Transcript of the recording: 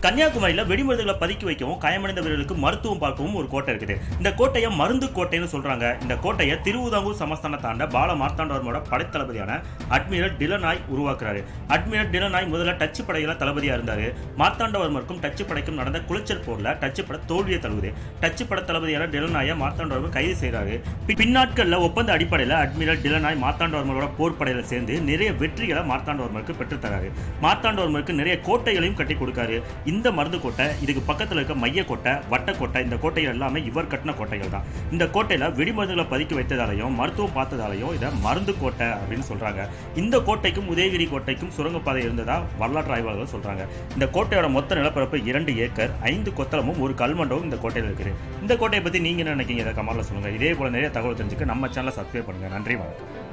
கன்னியாகுமரியில் வெடிமருந்துகளை பதுக்கி வைக்கவும் காயமடைந்த வீரர்களுக்கு மருத்துவம் பார்க்கவும் ஒரு கோட்டை இருக்குது இந்த கோட்டையை மருந்து கோட்டைன்னு சொல்றாங்க இந்த கோட்டையை திருவிதாங்கூர் சமஸ்தானத்தாண்ட பால மார்த்தாண்டவர்மோட படைத்தளபதியான அட்மிரல் டிலனாய் உருவாக்குறாரு அட்மிரல் டிலனாய் முதல்ல டச்சு படையில தளபதியா இருந்தாரு மார்த்தாண்டவர்மருக்கும் டச்சு படைக்கும் நடந்த குளச்சல் போர்ல டச்சு படை தோல்வியை தழுவுது டச்சு பட தளபதியான டிலனாயை மார்த்தாண்டவர்மர் கைது செய்றாரு பி- பின்னாட்கள்ல ஒப்பந்த அடிப்படையில் அட்மிரல் டிலனாய் மார்த்தாண்டவர்மரோட போர் படையில சேர்ந்து நிறைய வெற்றிகளை மார்த்தாண்டவர்மருக்கு பெற்றுத்தராரு மார்த்தாண்டவர்மருக்கு நிறைய கோட்டைகளையும் கட்டி கொடுக்காரு இந்த மருந்து கோட்டை இதுக்கு பக்கத்துல இருக்க மைய கோட்டை வட்டக்கோட்டை இந்த கோட்டைகள் எல்லாமே இவர் கட்டின கோட்டைகள் தான் இந்த கோட்டையில வெடிமருந்துகளை பதுக்கி வைத்ததாலையும் மருத்துவம் பார்த்ததாலையும் இதை மருந்து கோட்டை அப்படின்னு சொல்றாங்க இந்த கோட்டைக்கும் உதயகிரி கோட்டைக்கும் சுரங்கப்பாதை இருந்ததா வரலாற்று ஆய்வாளர்கள் சொல்றாங்க இந்த கோட்டையோட மொத்த நிலப்பரப்பு இரண்டு ஏக்கர் ஐந்து கொத்தளமும் ஒரு கல்மண்டமும் இந்த கோட்டையில் இருக்குது இந்த கோட்டையை பத்தி நீங்க என்ன நினைக்கிறீங்க இதை கமெண்ட்ல சொல்லுங்க இதே போல நிறைய தகவல் தெரிஞ்சுக்க நம்ம சேனலை சப்ஸ்கிரைப் பண்ணுங்க நன்றி வணக்கம்